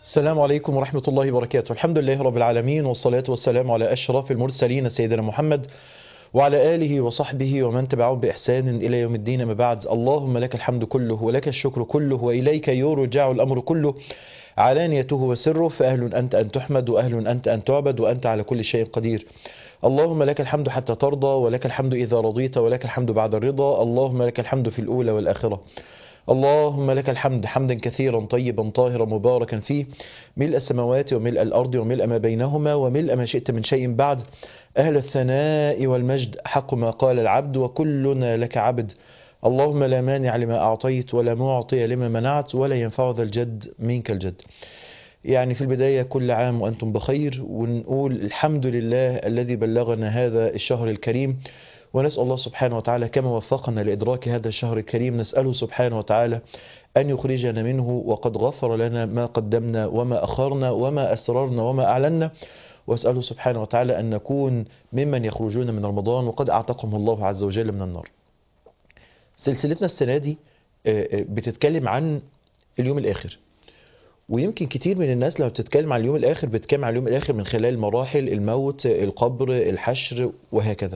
السلام عليكم ورحمة الله وبركاته الحمد لله رب العالمين والصلاة والسلام على أشرف المرسلين سيدنا محمد وعلى آله وصحبه ومن تبعهم بإحسان إلى يوم الدين ما بعد اللهم لك الحمد كله ولك الشكر كله وإليك يرجع الأمر كله علانيته وسره فأهل أنت أن تحمد وأهل أنت أن تعبد وأنت على كل شيء قدير اللهم لك الحمد حتى ترضى ولك الحمد إذا رضيت ولك الحمد بعد الرضا اللهم لك الحمد في الأولى والآخرة اللهم لك الحمد حمدا كثيرا طيبا طاهرا مباركا فيه ملء السماوات وملء الأرض وملء ما بينهما وملء ما شئت من شيء بعد أهل الثناء والمجد حق ما قال العبد وكلنا لك عبد اللهم لا مانع لما أعطيت ولا معطي لما منعت ولا ينفع ذا الجد منك الجد يعني في البداية كل عام وأنتم بخير ونقول الحمد لله الذي بلغنا هذا الشهر الكريم ونسأل الله سبحانه وتعالى كما وفقنا لإدراك هذا الشهر الكريم نسأله سبحانه وتعالى أن يخرجنا منه وقد غفر لنا ما قدمنا وما أخرنا وما أسررنا وما أعلنا وأسأله سبحانه وتعالى أن نكون ممن يخرجون من رمضان وقد أعتقهم الله عز وجل من النار سلسلتنا السنة دي بتتكلم عن اليوم الآخر ويمكن كتير من الناس لو بتتكلم عن اليوم الآخر بتتكلم عن اليوم الآخر من خلال مراحل الموت القبر الحشر وهكذا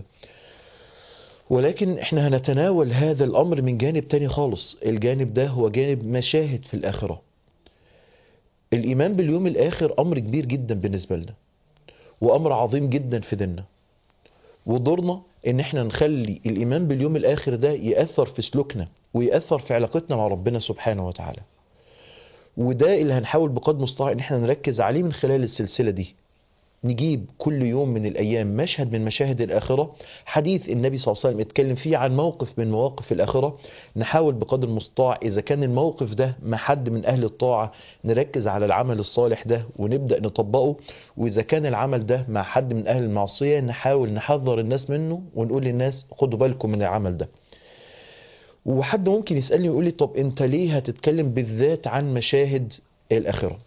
ولكن احنا هنتناول هذا الأمر من جانب تاني خالص الجانب ده هو جانب مشاهد في الآخرة الإيمان باليوم الآخر أمر كبير جدا بالنسبة لنا وأمر عظيم جدا في ديننا ودورنا ان احنا نخلي الإيمان باليوم الآخر ده يأثر في سلوكنا ويأثر في علاقتنا مع ربنا سبحانه وتعالى وده اللي هنحاول بقدر المستطاع ان احنا نركز عليه من خلال السلسلة دي نجيب كل يوم من الأيام مشهد من مشاهد الآخرة حديث النبي صلى الله عليه وسلم اتكلم فيه عن موقف من مواقف الآخرة نحاول بقدر المستطاع إذا كان الموقف ده مع حد من أهل الطاعة نركز على العمل الصالح ده ونبدأ نطبقه وإذا كان العمل ده مع حد من أهل المعصية نحاول نحذر الناس منه ونقول للناس خدوا بالكم من العمل ده وحد ممكن يسألني ويقول لي طب أنت ليه هتتكلم بالذات عن مشاهد الآخرة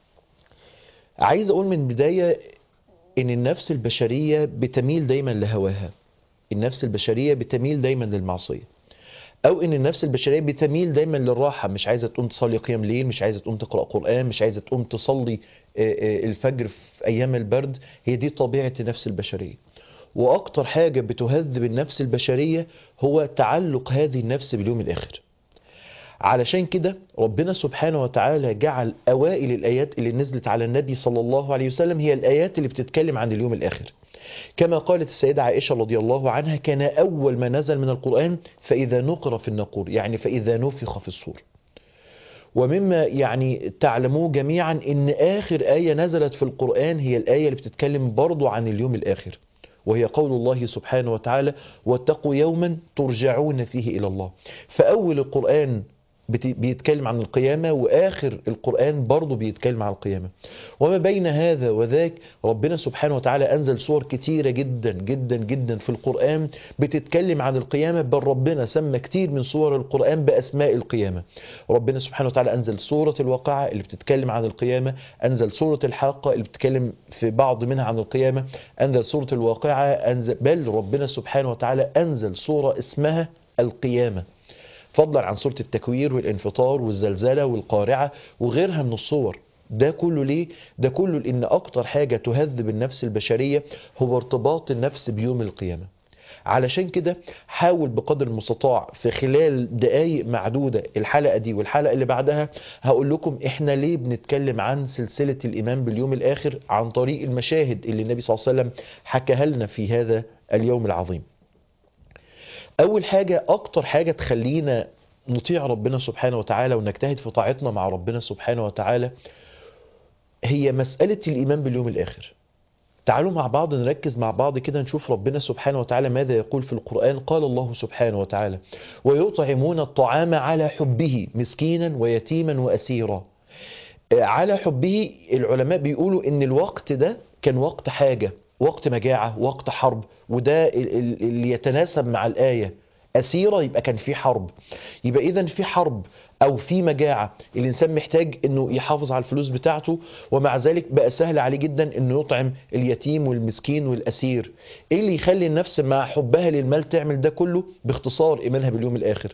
عايز أقول من بداية ان النفس البشرية بتميل دايما لهواها النفس البشرية بتميل دايما للمعصية او ان النفس البشرية بتميل دايما للراحة مش عايزة تقوم تصلي قيام ليل مش عايزة تقوم تقرأ قرآن مش عايزة تقوم تصلي الفجر في ايام البرد هي دي طبيعة النفس البشرية واكتر حاجة بتهذب النفس البشرية هو تعلق هذه النفس باليوم الاخر علشان كده ربنا سبحانه وتعالى جعل أوائل الآيات اللي نزلت على النبي صلى الله عليه وسلم هي الآيات اللي بتتكلم عن اليوم الآخر كما قالت السيدة عائشة رضي الله عنها كان أول ما نزل من القرآن فإذا نقر في النقور يعني فإذا نفخ في الصور ومما يعني تعلموه جميعا ان آخر آية نزلت في القرآن هي الآية اللي بتتكلم برضو عن اليوم الآخر وهي قول الله سبحانه وتعالى واتقوا يوما ترجعون فيه إلى الله فأول القرآن بيتكلم عن القيامة وآخر القرآن برضه بيتكلم عن القيامة وما بين هذا وذاك ربنا سبحانه وتعالى أنزل صور كتيرة جدا جدا جدا في القرآن بتتكلم عن القيامة بل ربنا سمى كتير من صور القرآن بأسماء القيامة ربنا سبحانه وتعالى أنزل سورة الواقعة اللي بتتكلم عن القيامة أنزل سورة الحاقة اللي بتتكلم في بعض منها عن القيامة أنزل سورة الواقعة أنزل بل ربنا سبحانه وتعالى أنزل سورة اسمها القيامة فضلا عن سورة التكوير والانفطار والزلزلة والقارعة وغيرها من الصور ده كله ليه؟ ده كله لأن أكتر حاجة تهذب النفس البشرية هو ارتباط النفس بيوم القيامة علشان كده حاول بقدر المستطاع في خلال دقايق معدودة الحلقة دي والحلقة اللي بعدها هقول لكم احنا ليه بنتكلم عن سلسلة الإيمان باليوم الآخر عن طريق المشاهد اللي النبي صلى الله عليه وسلم حكاها لنا في هذا اليوم العظيم اول حاجة اكتر حاجة تخلينا نطيع ربنا سبحانه وتعالى ونجتهد في طاعتنا مع ربنا سبحانه وتعالى هي مسألة الايمان باليوم الاخر تعالوا مع بعض نركز مع بعض كده نشوف ربنا سبحانه وتعالى ماذا يقول في القرآن قال الله سبحانه وتعالى ويطعمون الطعام على حبه مسكينا ويتيما وأسيرا على حبه العلماء بيقولوا ان الوقت ده كان وقت حاجة وقت مجاعة وقت حرب وده اللي يتناسب مع الآية أسيرة يبقى كان في حرب يبقى إذا في حرب أو في مجاعة الإنسان محتاج أنه يحافظ على الفلوس بتاعته ومع ذلك بقى سهل عليه جدا أنه يطعم اليتيم والمسكين والأسير إيه اللي يخلي النفس مع حبها للمال تعمل ده كله باختصار إيمانها باليوم الآخر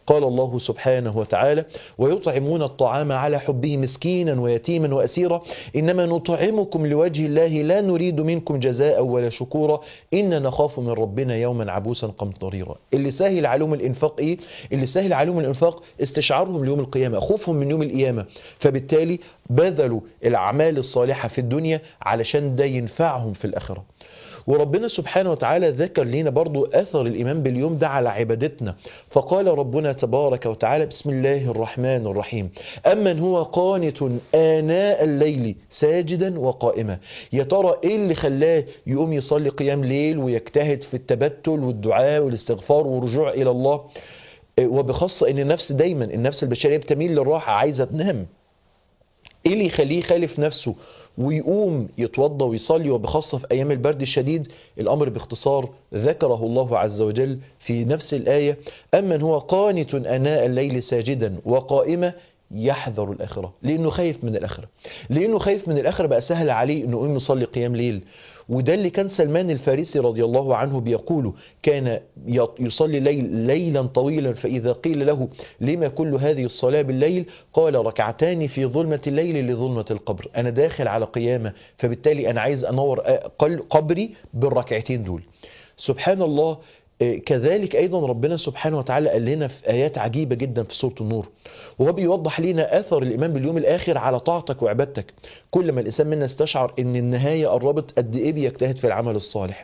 قال الله سبحانه وتعالى ويطعمون الطعام على حبه مسكينا ويتيما وأسيرا إنما نطعمكم لوجه الله لا نريد منكم جزاء ولا شكورا إن نخاف من ربنا يوما عبوسا قمطريرا اللي سهل عليهم الإنفاق إيه؟ اللي سهل عليهم الإنفاق استشعارهم ليوم القيامة خوفهم من يوم القيامة فبالتالي بذلوا الأعمال الصالحة في الدنيا علشان ده ينفعهم في الآخرة وربنا سبحانه وتعالى ذكر لنا برضو أثر الإيمان باليوم ده على عبادتنا فقال ربنا تبارك وتعالى بسم الله الرحمن الرحيم أمن هو قانت آناء الليل ساجدا وقائما يا ترى إيه اللي خلاه يقوم يصلي قيام ليل ويجتهد في التبتل والدعاء والاستغفار والرجوع إلى الله وبخاصة ان النفس دايما النفس البشرية بتميل للراحة عايزة تنام ايه اللي يخليه يخالف نفسه ويقوم يتوضى ويصلي وبخاصة في أيام البرد الشديد الأمر باختصار ذكره الله عز وجل في نفس الآية أمن هو قانت أناء الليل ساجدا وقائمة يحذر الآخرة لأنه خايف من الآخرة لأنه خايف من الآخرة بقى سهل عليه أنه يقوم يصلي قيام ليل وده اللي كان سلمان الفارسي رضي الله عنه بيقول كان يصلي ليل ليلا طويلا فإذا قيل له لما كل هذه الصلاة بالليل قال ركعتان في ظلمة الليل لظلمة القبر أنا داخل على قيامة فبالتالي أنا عايز أنور قبري بالركعتين دول سبحان الله كذلك أيضا ربنا سبحانه وتعالى قال لنا في آيات عجيبة جدا في سورة النور وهو بيوضح لنا أثر الإيمان باليوم الآخر على طاعتك وعبادتك كل ما الإنسان منا استشعر أن النهاية قربت قد إيه بيجتهد في العمل الصالح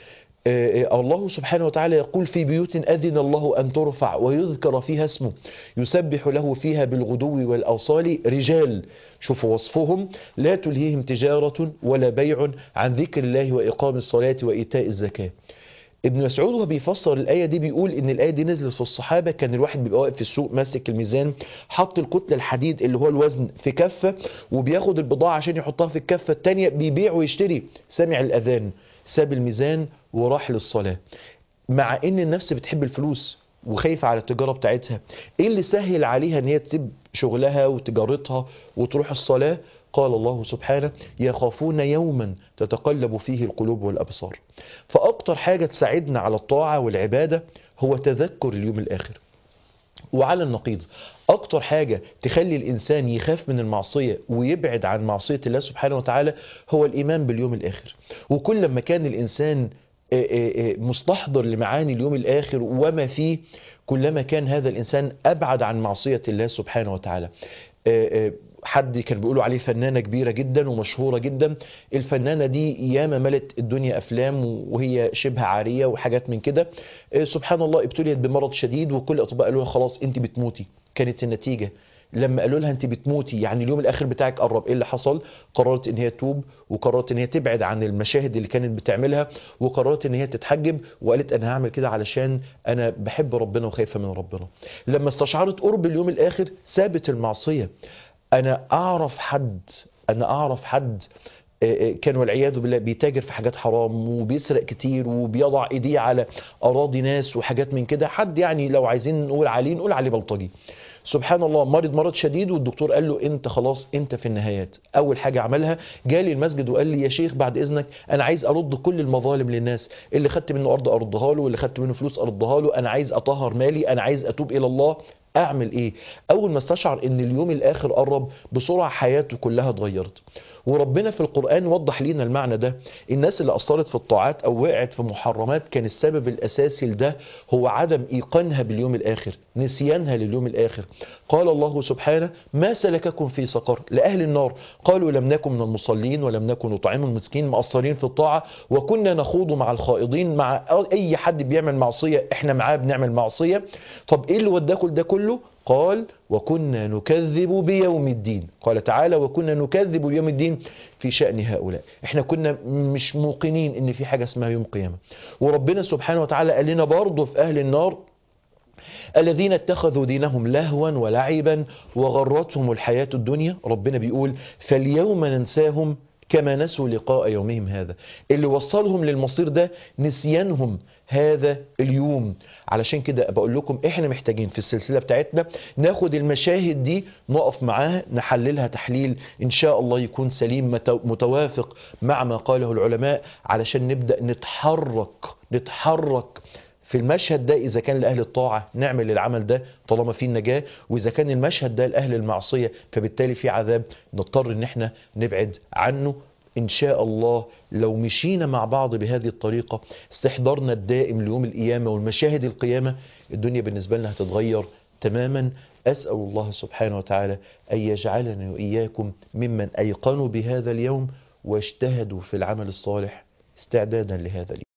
الله سبحانه وتعالى يقول في بيوت أذن الله أن ترفع ويذكر فيها اسمه يسبح له فيها بالغدو والأوصال رجال شوفوا وصفهم لا تلهيهم تجارة ولا بيع عن ذكر الله وإقام الصلاة وإيتاء الزكاة ابن مسعود وهو بيفسر الآية دي بيقول إن الآية دي نزلت في الصحابة كان الواحد بيبقى واقف في السوق ماسك الميزان حط الكتلة الحديد اللي هو الوزن في كفة وبياخد البضاعة عشان يحطها في الكفة التانية بيبيع ويشتري سمع الأذان ساب الميزان وراح للصلاة مع إن النفس بتحب الفلوس وخايفة على التجارة بتاعتها إيه اللي سهل عليها إن هي تسيب شغلها وتجارتها وتروح الصلاة قال الله سبحانه يخافون يوما تتقلب فيه القلوب والأبصار فأكتر حاجة تساعدنا على الطاعة والعبادة هو تذكر اليوم الآخر وعلى النقيض أكتر حاجة تخلي الإنسان يخاف من المعصية ويبعد عن معصية الله سبحانه وتعالى هو الإيمان باليوم الآخر وكل ما كان الإنسان مستحضر لمعاني اليوم الآخر وما فيه كلما كان هذا الإنسان أبعد عن معصية الله سبحانه وتعالى حد كان بيقولوا عليه فنانة كبيرة جدا ومشهورة جدا الفنانة دي ياما ملت الدنيا أفلام وهي شبه عارية وحاجات من كده سبحان الله ابتليت بمرض شديد وكل الأطباء قالوا لها خلاص انت بتموتي كانت النتيجة لما قالوا لها انت بتموتي يعني اليوم الاخر بتاعك قرب ايه اللي حصل قررت ان هي تتوب وقررت ان هي تبعد عن المشاهد اللي كانت بتعملها وقررت ان هي تتحجب وقالت انا هعمل كده علشان انا بحب ربنا وخايفه من ربنا لما استشعرت قرب اليوم الاخر سابت المعصيه انا اعرف حد انا اعرف حد كان والعياذ بالله بيتاجر في حاجات حرام وبيسرق كتير وبيضع ايديه على اراضي ناس وحاجات من كده حد يعني لو عايزين نقول عليه نقول عليه بلطجي سبحان الله مرض مرض شديد والدكتور قال له انت خلاص انت في النهايات اول حاجه عملها جالي المسجد وقال لي يا شيخ بعد اذنك انا عايز ارد كل المظالم للناس اللي خدت منه ارض ارضها له واللي خدت منه فلوس ارضها له انا عايز اطهر مالي انا عايز اتوب الى الله اعمل ايه اول ما استشعر ان اليوم الاخر قرب بسرعه حياته كلها اتغيرت وربنا في القرآن وضح لنا المعنى ده الناس اللي أثرت في الطاعات أو وقعت في محرمات كان السبب الأساسي لده هو عدم إيقانها باليوم الآخر نسيانها لليوم الآخر قال الله سبحانه ما سلككم في سقر لأهل النار قالوا لم نكن من المصلين ولم نكن نطعم المسكين مقصرين في الطاعة وكنا نخوض مع الخائضين مع أي حد بيعمل معصية احنا معاه بنعمل معصية طب ايه اللي وداكم ده كله قال وكنا نكذب بيوم الدين قال تعالى وكنا نكذب بيوم الدين في شأن هؤلاء احنا كنا مش موقنين ان في حاجة اسمها يوم قيامة وربنا سبحانه وتعالى قال لنا برضه في أهل النار الذين اتخذوا دينهم لهوا ولعبا وغرتهم الحياة الدنيا ربنا بيقول فاليوم ننساهم كما نسوا لقاء يومهم هذا اللي وصلهم للمصير ده نسيانهم هذا اليوم علشان كده بقول لكم احنا محتاجين في السلسلة بتاعتنا ناخد المشاهد دي نقف معاها نحللها تحليل ان شاء الله يكون سليم متوافق مع ما قاله العلماء علشان نبدأ نتحرك نتحرك في المشهد ده إذا كان لأهل الطاعة نعمل العمل ده طالما فيه النجاة وإذا كان المشهد ده لأهل المعصية فبالتالي في عذاب نضطر إن احنا نبعد عنه إن شاء الله لو مشينا مع بعض بهذه الطريقة استحضارنا الدائم ليوم القيامة والمشاهد القيامة الدنيا بالنسبة لنا هتتغير تماما أسأل الله سبحانه وتعالى أن يجعلنا وإياكم ممن أيقنوا بهذا اليوم واجتهدوا في العمل الصالح استعدادا لهذا اليوم